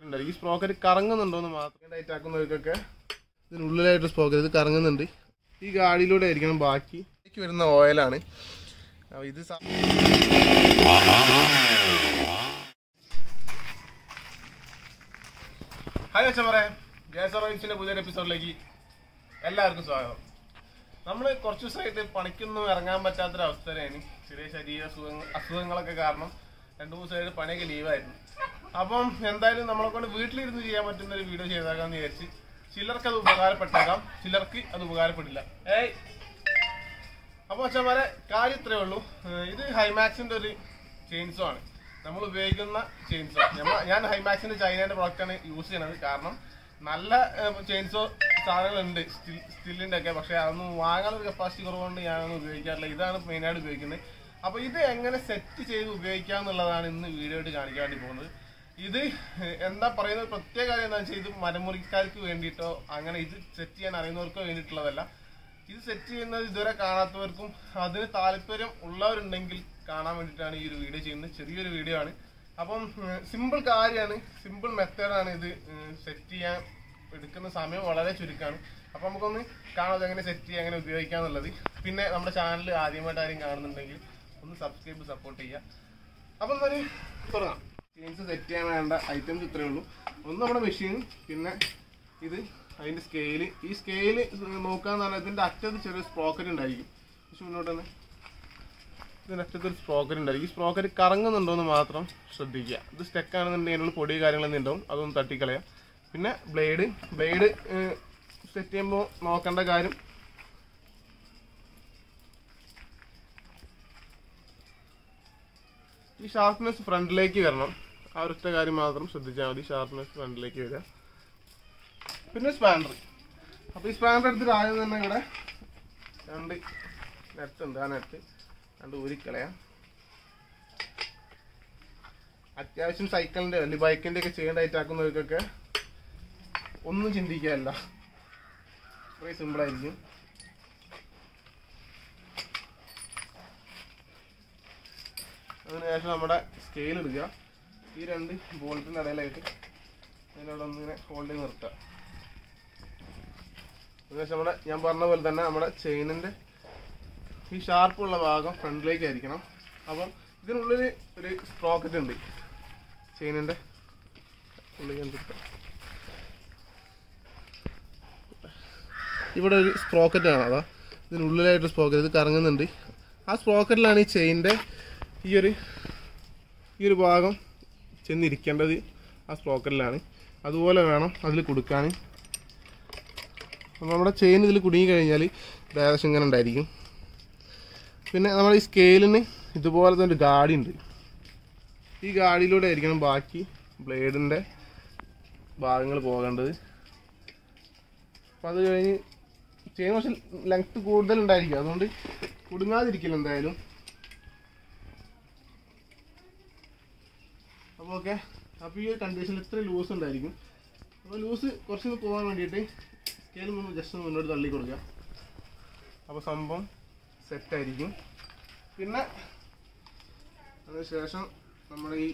ഉണ്ടായിരിക്കും ഈ സ്പ്രോക്കറ്റ് കറങ്ങുന്നുണ്ടോന്ന് മാത്രം ടൈറ്റ് ആക്കുന്നവർക്കൊക്കെ ഇതിനുള്ളിലായിട്ട് സ്പ്രോക്കറ്റ് ഇത് കറങ്ങുന്നുണ്ട് ഈ ഗാഡിയിലൂടെ ആയിരിക്കണം ബാക്കി ഇതിലേക്ക് വരുന്ന ഓയിലാണ് അപ്പോൾ ഇത് സ- ഹായ് അച്ഛന്മാരെ ഗ്യാസ് റൈൻസിന്റെ പുതിയൊരു എപ്പിസോഡിലേക്ക് എല്ലാവർക്കും സ്വാഗതം നമ്മൾ കുറച്ച് ദിവസമായിട്ട് പണിക്കൊന്നും ഇറങ്ങാൻ പറ്റാത്തൊരവസ്ഥയിലാണ് ചെറിയ ശരീര സുഖങ്ങൾ അസുഖങ്ങളൊക്കെ കാരണം രണ്ടു ദിവസമായിട്ട് പണിയൊക്കെ ലീവായിരുന്നു അപ്പം എന്തായാലും നമ്മളെ കൊണ്ട് വീട്ടിലിരുന്ന് ചെയ്യാൻ പറ്റുന്ന ഒരു വീഡിയോ ചെയ്തേക്കാന്ന് വിചാരിച്ച് ചിലർക്ക് അത് ഉപകാരപ്പെട്ടേക്കാം ചിലർക്ക് അത് ഉപകാരപ്പെടില്ല ഏയ് അപ്പോൾ അച്ഛന്മാരെ കാര്യം ഇത്രേ ഉള്ളൂ ഏഹ് ഇത് ഹൈമാക്സിന്റെ ഒരു ചെയിൻസോ ആണ് നമ്മൾ ഉപയോഗിക്കുന്ന ചെയിൻസോ ഞാൻ ഹൈമാക്സിന്റെ ചൈനയുടെ പ്രോഡക്റ്റ് ആണ് യൂസ് ചെയ്യണത് കാരണം നല്ല ചെയിൻസോ സാധനങ്ങളുണ്ട് സ്റ്റിൽ സ്റ്റില്ലിന്റെ ഒക്കെ പക്ഷെ അതൊന്നും വാങ്ങാനുള്ള കപ്പാസിറ്റി കുറവുകൊണ്ട് ഞാനൊന്നും ഉപയോഗിക്കാറില്ല ഇതാണ് മെയിനായിട്ട് ഉപയോഗിക്കുന്നത് അപ്പോൾ ഇത് എങ്ങനെ സെറ്റ് ചെയ്ത് ഉപയോഗിക്കാം എന്നുള്ളതാണ് ഇന്ന് വീഡിയോ ആയിട്ട് കാണിക്കാൻ വേണ്ടി പോകുന്നത് ഇത് ഏഹ്, എന്താ പറയുന്നത് പ്രത്യേക കാര്യം എന്താണെന്ന് വെച്ചാൽ ഇത് മരമുറിക്കാർക്ക് വേണ്ടിയിട്ടോ അങ്ങനെ ഇത് സെറ്റ് ചെയ്യാൻ അറിയുന്നവർക്കോ വേണ്ടിയിട്ടുള്ളതല്ല ഇത് സെറ്റ് ചെയ്യുന്നത് ഇതുവരെ കാണാത്തവർക്കും അതിന് താല്പര്യം ഉള്ളവരുണ്ടെങ്കിൽ കാണാൻ വേണ്ടിയിട്ടാണ് ഈ ഒരു വീഡിയോ ചെയ്യുന്നത് ചെറിയൊരു വീഡിയോ ആണ് അപ്പം സിമ്പിൾ കാര്യമാണ് സിമ്പിൾ മെത്തേഡാണ് ഇത് സെറ്റ് ചെയ്യാൻ എടുക്കുന്ന സമയം വളരെ ചുരുക്കമാണ് അപ്പം നമുക്കൊന്ന് കാണാതെ എങ്ങനെ സെറ്റ് ചെയ്യാൻ എങ്ങനെ ഉപയോഗിക്കാം എന്നുള്ളത് പിന്നെ നമ്മുടെ ചാനൽ ആദ്യമായിട്ട് ആരും കാണുന്നുണ്ടെങ്കിൽ ഒന്ന് സബ്സ്ക്രൈബ് സപ്പോർട്ട് ചെയ്യുക അപ്പം എന്നാല് തുടങ്ങാം ജീൻസ് സെറ്റ് ചെയ്യാൻ വേണ്ട ഐറ്റംസ് ഇത്രയേ ഉള്ളൂ ഒന്ന് നമ്മുടെ മെഷീൻ പിന്നെ ഇത് അതിന്റെ സ്കെയില് ഈ സ്കെയില് നോക്കാന്ന് പറഞ്ഞാൽ ഇതിന്റെ അറ്റത്ത് ചെറിയ സ്പ്രോക്കറ്റ് ഉണ്ടായിരിക്കും പക്ഷെ മുന്നോട്ട് തന്നെ ഇതിന്റെ അറ്റത്ത് ഒരു സ്പ്രോക്കറ്റ് ഉണ്ടായിരിക്കും ഈ സ്പ്രോക്കറ്റ് കറങ്ങുന്നുണ്ടോ എന്ന് മാത്രം ശ്രദ്ധിക്കുക ഇത് സ്റ്റെക്ക് ആണെന്നുണ്ടെങ്കിൽ അതിനുള്ള പൊടി കാര്യങ്ങളൊന്നും ഉണ്ടാവും അതൊന്ന് തട്ടിക്കളയാം പിന്നെ ബ്ലേഡ് ബ്ലേഡ് സെറ്റ് ചെയ്യുമ്പോൾ നോക്കേണ്ട കാര്യം ഈ ഷാർപ്നെസ് ഫ്രണ്ടിലേക്ക് വരണം ആ ഒരൊറ്റ കാര്യം മാത്രം ശ്രദ്ധിച്ചാൽ മതി ഷാർപ്നെസ് ഫ്രണ്ടിലേക്ക് വരിക പിന്നെ സ്പാൻഡർ അപ്പോൾ ഈ സ്പാൻഡർ എടുത്തിട്ട് ആദ്യം തന്നെ ഇവിടെ രണ്ട് നെറ്റ് ഉണ്ട് ആ നെറ്റ് രണ്ട് ഊരിക്കളയാം അത്യാവശ്യം സൈക്കിളിൻ്റെ അല്ലെങ്കിൽ ബൈക്കിൻ്റെ ഒക്കെ ചെയ്യേണ്ട ആയിട്ടാക്കുന്നവർക്കൊക്കെ ഒന്നും ചിന്തിക്കാനല്ല വളരെ സിമ്പിളായിരിക്കും അതിനുശേഷം നമ്മുടെ സ്കെയിൽ എടുക്കുക ഈ രണ്ട് ബോൾട്ടിൻ്റെ ഇടയിലായിട്ട് അതിനോട് ഒന്നിങ്ങനെ ഹോൾഡ് ചെയ്ത് നിർത്തുക അതിനുശേഷം നമ്മുടെ ഞാൻ പറഞ്ഞ പോലെ തന്നെ നമ്മുടെ ചെയിനിൻ്റെ ഈ ഷാർപ്പുള്ള ഭാഗം ഫ്രണ്ടിലേക്ക് ആയിരിക്കണം അപ്പം ഇതിനുള്ളിൽ ഒരു സ്പ്രോക്കറ്റ് ഉണ്ട് ചെയിനിൻ്റെ ഉള്ളിൽ കണ്ടിട്ട് ഇവിടെ ഒരു സ്പ്രോക്കറ്റ് ആണ് അതാ ഇതിനുള്ളിലായിട്ട് സ്പ്രോക്കറ്റ് ഇത് കറങ്ങുന്നുണ്ട് ആ സ്പ്രോക്കറ്റിലാണ് ഈ ചെയിൻ്റെ ഈ ഒരു ഈ ഒരു ഭാഗം ചെന്നിരിക്കേണ്ടത് ആ സ്പ്രോക്കറ്റിലാണ് അതുപോലെ വേണം അതിൽ കൊടുക്കാൻ അപ്പോൾ നമ്മുടെ ചെയിൻ ഇതിൽ കുടുങ്ങി കഴിഞ്ഞാൽ ഏകദേശം ഇങ്ങനെ ഉണ്ടായിരിക്കും പിന്നെ നമ്മുടെ ഈ സ്കെയിലിന് ഇതുപോലത്തെ ഒരു ഗാഡി ഉണ്ട് ഈ ഗാഡിയിലൂടെ ആയിരിക്കണം ബാക്കി ബ്ലേഡിൻ്റെ ഭാഗങ്ങൾ പോകേണ്ടത് അപ്പം അത് കഴിഞ്ഞ് ചെയിൻ കുറച്ച് ലെങ്ത് കൂടുതലുണ്ടായിരിക്കും അതുകൊണ്ട് കുടുങ്ങാതിരിക്കില്ല എന്തായാലും അപ്പോൾ ഓക്കെ അപ്പോൾ ഈ ഒരു കണ്ടീഷനിൽ ഇത്ര ലൂസ് ഉണ്ടായിരിക്കും അപ്പോൾ ലൂസ് കുറച്ചൊന്ന് പോകാൻ വേണ്ടിയിട്ട് സ്കെയിൽ ഒന്ന് ജസ്റ്റ് ഒന്ന് മുന്നോട്ട് തള്ളി കൊടുക്കുക അപ്പോൾ സംഭവം സെറ്റായിരിക്കും പിന്നെ അതിന് ശേഷം നമ്മുടെ ഈ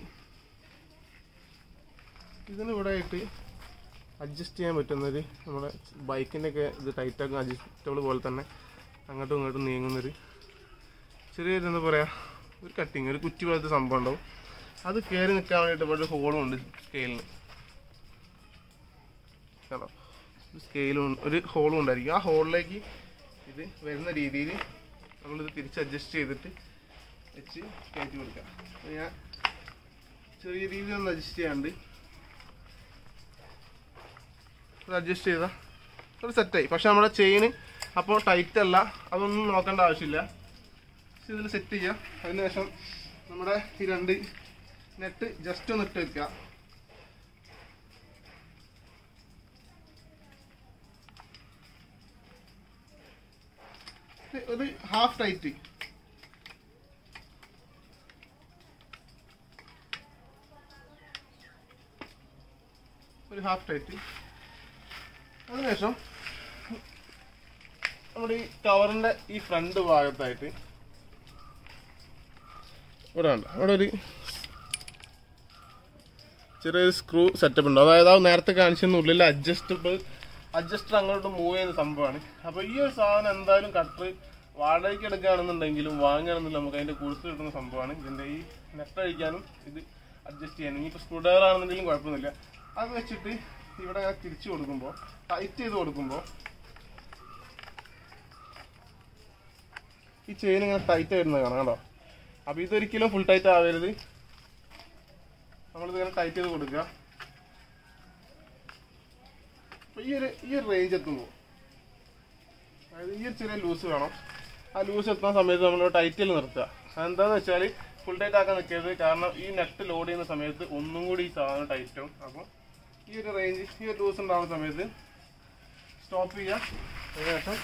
ഇതിന് ഇവിടെ ആയിട്ട് അഡ്ജസ്റ്റ് ചെയ്യാൻ പറ്റുന്നൊരു നമ്മുടെ ബൈക്കിൻ്റെ ഒക്കെ ഇത് ടൈറ്റാക്കുന്ന അഡ്ജസ്റ്റബിൾ പോലെ തന്നെ അങ്ങോട്ടും ഇങ്ങോട്ടും നീങ്ങുന്നൊരു ചെറിയൊരു എന്താ പറയുക ഒരു കട്ടിങ് ഒരു കുറ്റി പോലത്തെ സംഭവം ഉണ്ടാവും അത് കയറി നിൽക്കാൻ വേണ്ടിയിട്ട് ഇവിടെ ഒരു ഹോളും ഉണ്ട് സ്കെയിലിന് കേട്ടോ സ്കെയിലും ഒരു ഹോളും ഉണ്ടായിരിക്കും ആ ഹോളിലേക്ക് ഇത് വരുന്ന രീതിയിൽ നമ്മളിത് തിരിച്ച് അഡ്ജസ്റ്റ് ചെയ്തിട്ട് വെച്ച് കയറ്റി കൊടുക്കാം അപ്പോൾ ഞാൻ ചെറിയ രീതിയിൽ ഒന്ന് അഡ്ജസ്റ്റ് ചെയ്യാണ്ട് അത് അഡ്ജസ്റ്റ് ചെയ്താൽ അത് സെറ്റായി പക്ഷെ നമ്മുടെ ചെയിന് അപ്പോൾ ടൈറ്റ് അല്ല അതൊന്നും നോക്കേണ്ട ആവശ്യമില്ല പക്ഷെ ഇതിൽ സെറ്റ് ചെയ്യാം അതിനുശേഷം നമ്മുടെ ഈ രണ്ട് നെറ്റ് ജസ്റ്റ് ഒന്ന് ഇട്ട് വെക്കുക ഇത് ഒരു ഹാഫ് ടൈറ്റ് ഒരു ഹാഫ് ടൈറ്റ് അതിനുശേഷം നമ്മുടെ ഈ കവറിന്റെ ഈ ഫ്രണ്ട് ഭാഗത്തായിട്ട് ഇവിടെ ഉണ്ട് അവിടെ ഒരു ചെറിയൊരു സ്ക്രൂ സെറ്റപ്പ് ഉണ്ട് അതായത് ആ നേരത്തെ കാണിച്ചെന്ന് ഉള്ളിൽ അഡ്ജസ്റ്റബിൾ അഡ്ജസ്റ്റർ അങ്ങോട്ട് മൂവ് ചെയ്യുന്ന സംഭവമാണ് അപ്പോൾ ഈ ഒരു സാധനം എന്തായാലും കട്ടർ വാടകയ്ക്ക് എടുക്കുകയാണെന്നുണ്ടെങ്കിലും വാങ്ങുകയാണെന്നുണ്ടെങ്കിലും നമുക്ക് അതിൻ്റെ കൊടുത്ത് കിട്ടുന്ന സംഭവമാണ് ഇതിൻ്റെ ഈ നെറ്റ് അഴിക്കാനും ഇത് അഡ്ജസ്റ്റ് ചെയ്യാനും ഇനിയിപ്പോൾ സ്ക്രൂ ഡ്രൈവർ ആണെന്നുണ്ടെങ്കിലും കുഴപ്പമൊന്നുമില്ല അത് വെച്ചിട്ട് ഇവിടെ ഞാൻ തിരിച്ചു കൊടുക്കുമ്പോൾ ടൈറ്റ് ചെയ്ത് കൊടുക്കുമ്പോൾ ഈ ചെയിൻ ഇങ്ങനെ ടൈറ്റ് വരുന്നത് കാണാം കേട്ടോ അപ്പോൾ ഇതൊരിക്കലും ഫുൾ ടൈറ്റ് ആവരുത് നമ്മളിത് ഇങ്ങനെ ടൈറ്റ് ചെയ്ത് കൊടുക്കുക അപ്പൊ ഈ ഒരു ഈ ഒരു റേഞ്ച് എത്തുമ്പോൾ അതായത് ഈ ഒരു ചെറിയ ലൂസ് വേണം ആ ലൂസ് എത്തുന്ന സമയത്ത് നമ്മൾ ടൈറ്റിൽ നിർത്തുക അതെന്താന്ന് വെച്ചാൽ ഫുൾ ടൈറ്റ് ആക്കാൻ നിൽക്കരുത് കാരണം ഈ നെറ്റ് ലോഡ് ചെയ്യുന്ന സമയത്ത് ഒന്നും കൂടി ഈ സാധനം ടൈറ്റ് ആവും അപ്പോൾ ഈ ഒരു റേഞ്ച് ഈ ഒരു ലൂസ് ഉണ്ടാവുന്ന സമയത്ത് സ്റ്റോപ്പ് ചെയ്യുക അതിനുശേഷം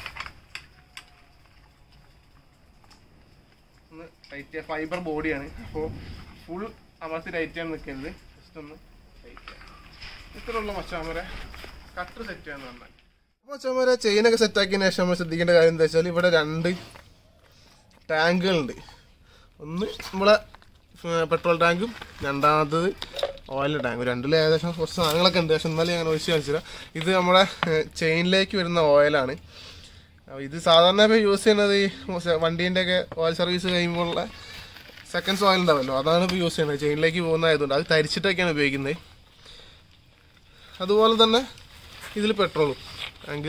ഒന്ന് ടൈറ്റ് ഫൈബർ ബോഡിയാണ് അപ്പോൾ ഫുൾ അമർത്തി ടൈറ്റ് ചെയ്യാൻ നിൽക്കരുത് ജസ്റ്റ് ഒന്ന് ടൈറ്റ് ഇത്രയുള്ള മച്ചാമര കട്ടർ സെറ്റ് ചെയ്യാന്ന് പറഞ്ഞാൽ മച്ചാമര ചെയിനൊക്കെ സെറ്റ് ആക്കിയതിന് ശേഷം നമ്മൾ ശ്രദ്ധിക്കേണ്ട കാര്യം എന്താ വെച്ചാൽ ഇവിടെ രണ്ട് ടാങ്കുകളുണ്ട് ഒന്ന് നമ്മളെ പെട്രോൾ ടാങ്കും രണ്ടാമത്തത് ഓയിൽ ടാങ്കും രണ്ടിൽ ഏകദേശം കുറച്ച് സാധനങ്ങളൊക്കെ ഉണ്ട് പക്ഷെ എന്നാലും ഞാൻ ഒഴിച്ച് കാണിച്ചു തരാം ഇത് നമ്മുടെ ചെയിനിലേക്ക് വരുന്ന ഓയിലാണ് അപ്പോൾ ഇത് സാധാരണ ഇപ്പോൾ യൂസ് ചെയ്യുന്നത് ഈ വണ്ടീൻ്റെ ഒക്കെ ഓയിൽ സർവീസ് കഴിയുമ്പോഴുള്ള സെക്കൻഡ്സ് ഓയിൽ ഉണ്ടാവുമല്ലോ അതാണ് ഇപ്പോൾ യൂസ് ചെയ്യുന്നത് ചെയിനിലേക്ക് പോകുന്നതായതുകൊണ്ട് അത് തരിച്ചിട്ടൊക്കെയാണ് ഉപയോഗിക്കുന്നത് അതുപോലെ തന്നെ ഇതിൽ പെട്രോളും എങ്കിൽ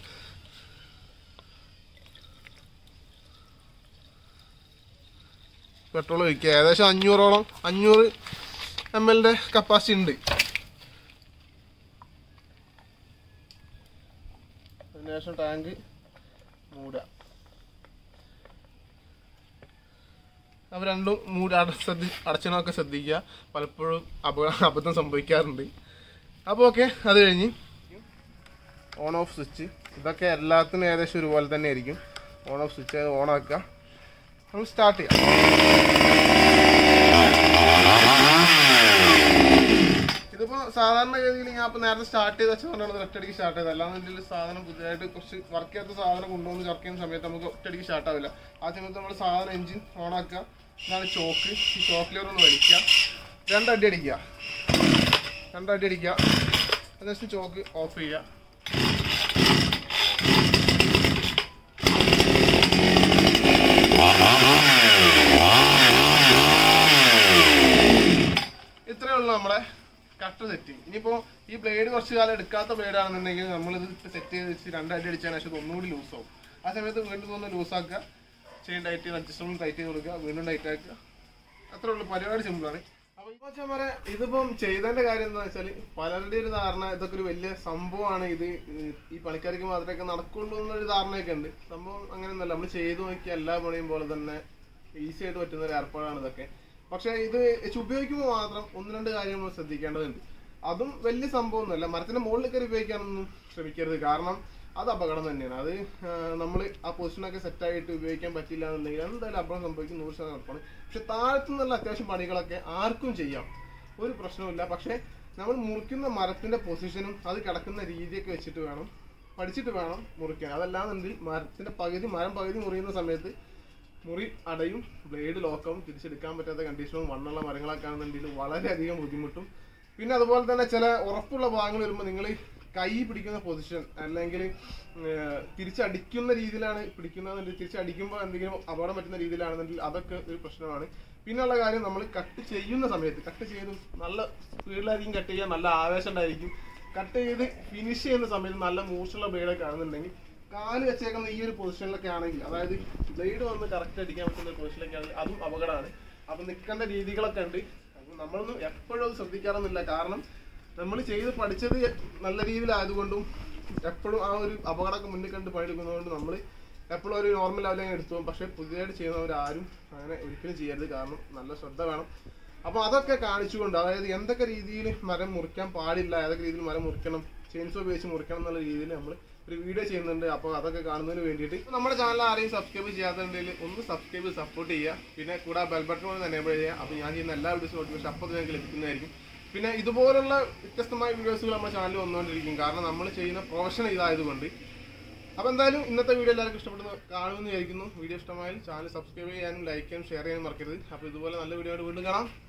പെട്രോൾ ഒഴിക്കുക ഏകദേശം അഞ്ഞൂറോളം അഞ്ഞൂറ് എം എല്ലിൻ്റെ കപ്പാസിറ്റി ഉണ്ട് അതിനുശേഷം ടാങ്ക് മൂടുക അവ രണ്ടും മൂടി അട ശ്രദ്ധി അടച്ചണമൊക്കെ ശ്രദ്ധിക്കുക പലപ്പോഴും അപ അബദ്ധം സംഭവിക്കാറുണ്ട് അപ്പോൾ ഓക്കെ അത് കഴിഞ്ഞ് ഓൺ ഓഫ് സ്വിച്ച് ഇതൊക്കെ എല്ലാത്തിനും ഏകദേശം ഒരുപോലെ തന്നെ ആയിരിക്കും ഓൺ ഓഫ് സ്വിച്ച് ഓൺ ആക്കുക നമുക്ക് സ്റ്റാർട്ട് ചെയ്യാം ഇതിപ്പോ സാധാരണ ഗതിയിൽ ഞാൻ ഇപ്പൊ നേരത്തെ സ്റ്റാർട്ട് ചെയ്ത് വെച്ചതുകൊണ്ടാണ് ഒറ്റയടിക്ക് സ്റ്റാർട്ട് ചെയ്തത് അല്ലാന്നുണ്ടെങ്കിൽ സാധനം പുതിയതായിട്ട് കുറച്ച് വർക്ക് ചെയ്യാത്ത സാധനം കൊണ്ടുവന്ന് വർക്ക് ചെയ്യുന്ന സമയത്ത് നമുക്ക് ഒറ്റയടിക്ക് സ്റ്റാർട്ട് ആവില്ല ആ സമയത്ത് നമ്മൾ സാധനം എഞ്ചിൻ ഓൺ ആക്കുക ഇതാണ് ചോക്ക് ഈ ചോക്കിലൂടെ ഒന്ന് വലിക്കുക രണ്ടടി അടിക്കുക രണ്ടടി അടിക്കുക അതിനുശേഷം ചോക്ക് ഓഫ് ചെയ്യുക ഇത്രയേ ഉള്ളൂ നമ്മുടെ കട്ട് സെറ്റിങ് ഇനിയിപ്പോ ഈ ബ്ലേഡ് കുറച്ച് കാലം എടുക്കാത്ത ബ്ലേഡ് ആണെന്നുണ്ടെങ്കിൽ നമ്മളിത് സെറ്റ് ചെയ്ത് വെച്ച് രണ്ടടി അടിച്ചതിന് ശേഷം ഇത് ഒന്നുകൂടി ലൂസ് ആവും ആ സമയത്ത് വീണ്ടും ഒന്ന് ലൂസ് ആക്കുക ചെയിൻ ടൈറ്റ് ചെയ്ത് അഡ്ജസ്റ്റ്മെന്റ് ടൈറ്റ് ചെയ്ത് കൊടുക്കുക വീണ്ടും ടൈറ്റ് ആക്കുക അത്രേ ഉള്ളൂ പരിപാടി സിമ്പിളാണ് അപ്പൊ ഇപ്പൊ വെച്ചാൽ പറയാ ഇതിപ്പം ചെയ്തതിന്റെ കാര്യം എന്താ വെച്ചാൽ പലരുടെ ഒരു ധാരണ ഇതൊക്കെ ഒരു വലിയ സംഭവമാണ് ഇത് ഈ പണിക്കാർക്ക് മാത്രമേ നടക്കുള്ളൂ എന്നൊരു ധാരണയൊക്കെ ഉണ്ട് സംഭവം അങ്ങനെയൊന്നുമല്ല നമ്മൾ ചെയ്തു നോക്കിയ എല്ലാ പണിയും പോലെ തന്നെ ഈസി ആയിട്ട് പറ്റുന്ന ഒരു ഏർപ്പാടാണ് ഇതൊക്കെ പക്ഷെ ഇത് വെച്ച് ഉപയോഗിക്കുമ്പോൾ മാത്രം ഒന്ന് രണ്ട് കാര്യങ്ങൾ നമ്മൾ ശ്രദ്ധിക്കേണ്ടതുണ്ട് അതും വലിയ സംഭവമൊന്നുമല്ല മരത്തിന്റെ മുകളിൽ കയറി ഉപയോഗിക്കാനൊന്നും ശ്രമിക്കരുത് കാരണം അത് അപകടം തന്നെയാണ് അത് നമ്മൾ ആ പൊസിഷനൊക്കെ സെറ്റായിട്ട് ഉപയോഗിക്കാൻ പറ്റില്ല എന്നുണ്ടെങ്കിൽ എന്തായാലും അപകടം സംഭവിക്കും നൂറ് ശതമാനം ഉറപ്പാണ് പക്ഷെ താഴത്തു നിന്നുള്ള അത്യാവശ്യം പണികളൊക്കെ ആർക്കും ചെയ്യാം ഒരു പ്രശ്നവുമില്ല പക്ഷെ നമ്മൾ മുറിക്കുന്ന മരത്തിന്റെ പൊസിഷനും അത് കിടക്കുന്ന രീതിയൊക്കെ വെച്ചിട്ട് വേണം പഠിച്ചിട്ട് വേണം മുറിക്കാൻ അതല്ലാന്നുണ്ടെങ്കിൽ മരത്തിന്റെ പകുതി മരം പകുതി മുറിയുന്ന സമയത്ത് മുറി അടയും ബ്ലേഡ് ലോക്കാവും തിരിച്ചെടുക്കാൻ പറ്റാത്ത കണ്ടീഷനും വണ്ണുള്ള മരങ്ങളൊക്കെ ആണെന്നുണ്ടെങ്കിൽ വളരെയധികം ബുദ്ധിമുട്ടും പിന്നെ അതുപോലെ തന്നെ ചില ഉറപ്പുള്ള ഭാഗങ്ങൾ വരുമ്പോൾ നിങ്ങൾ കൈ പിടിക്കുന്ന പൊസിഷൻ അല്ലെങ്കിൽ ഏഹ്, തിരിച്ചടിക്കുന്ന രീതിയിലാണ് പിടിക്കുന്നതെന്നുണ്ടെങ്കിൽ തിരിച്ചടിക്കുമ്പോൾ എന്തെങ്കിലും അപകടം പറ്റുന്ന രീതിയിലാണെന്നുണ്ടെങ്കിൽ അതൊക്കെ ഒരു പ്രശ്നമാണ് പിന്നെയുള്ള കാര്യം നമ്മൾ കട്ട് ചെയ്യുന്ന സമയത്ത് കട്ട് ചെയ്ത് നല്ല സ്പീഡിലായിരിക്കും കട്ട് ചെയ്യാൻ നല്ല ആവേശം ഉണ്ടായിരിക്കും കട്ട് ചെയ്ത് ഫിനിഷ് ചെയ്യുന്ന സമയത്ത് നല്ല മൂർച്ചുള്ള ബ്ലേഡൊക്കെ ആണെന്നുണ്ടെങ്കിൽ കാല് വെച്ചേക്കുന്ന ഈ ഒരു പൊസിഷനിലൊക്കെ ആണെങ്കിൽ അതായത് ബ്ലേഡ് വന്ന് കറക്റ്റ് അടിക്കാൻ പറ്റുന്ന ഒരു പൊസിഷനിലൊക്കെ ആണെങ്കിൽ അതും അപകടമാണ് അപ്പൊ നിൽക്കേണ്ട രീതികളൊക്കെ ഉണ്ട് അപ്പൊ നമ്മളൊന്നും എപ്പോഴും അത് ശ്രദ്ധിക്കാറൊന്നുമില്ല കാരണം നമ്മൾ ചെയ്ത് പഠിച്ചത് നല്ല രീതിയിലായതുകൊണ്ടും എപ്പോഴും ആ ഒരു അപകടമൊക്കെ മുന്നിൽ കണ്ട് പണിയെടുക്കുന്നതുകൊണ്ട് നമ്മൾ എപ്പോഴും ഒരു നോർമൽ ലെവലിൽ എടുത്തു പോകും പക്ഷെ പുതിയതായിട്ട് ചെയ്യുന്നവരാരും അങ്ങനെ ഒരിക്കലും ചെയ്യരുത് കാരണം നല്ല ശ്രദ്ധ വേണം അപ്പൊ അതൊക്കെ കാണിച്ചുകൊണ്ട് അതായത് എന്തൊക്കെ രീതിയിൽ മരം മുറിക്കാൻ പാടില്ല ഏതൊക്കെ രീതിയിൽ മരം മുറിക്കണം ചെയിൻസോ ഉപയോഗിച്ച് മുറിക്കണം എന്നുള്ള രീതിയിൽ നമ്മൾ ഒരു വീഡിയോ ചെയ്യുന്നുണ്ട് അപ്പോൾ അതൊക്കെ കാണുന്നതിന് വേണ്ടിയിട്ട് ഇപ്പൊ നമ്മുടെ ചാനൽ ആരെയും സബ്സ്ക്രൈബ് ചെയ്യാത്തുണ്ടെങ്കിൽ ഒന്ന് സബ്സ്ക്രൈബ് സപ്പോർട്ട് ചെയ്യുക പിന്നെ കൂടെ ബെൽ ബട്ടൺ കൊണ്ട് എനേബിൾ ചെയ്യുക അപ്പോൾ ഞാൻ ചെയ്യുന്ന എല്ലാ വീഡിയോസും നോട്ടിഫിക്കേഷൻ അപ്പോൾ നിങ്ങൾക്ക് ലഭിക്കുന്നതായിരിക്കും പിന്നെ ഇതുപോലുള്ള വ്യത്യസ്തമായ വീഡിയോസുകൾ നമ്മുടെ ചാനൽ വന്നുകൊണ്ടിരിക്കും കാരണം നമ്മൾ ചെയ്യുന്ന പ്രൊഫഷൻ ഇതായതുകൊണ്ട് അപ്പോൾ എന്തായാലും ഇന്നത്തെ വീഡിയോ എല്ലാവർക്കും ഇഷ്ടപ്പെടുന്നു കാണുമെന്ന് വിചാരിക്കുന്നു വീഡിയോ ഇഷ്ടമായാൽ ചാനൽ സബ്സ്ക്രൈബ് ചെയ്യാനും ലൈക്ക് ചെയ്യാനും ഷെയർ ചെയ്യാനും മറക്കരുത് അപ്പോൾ ഇതുപോലെ നല്ല വീഡിയോ ആയിട്ട് വീണ്ടും കാണാം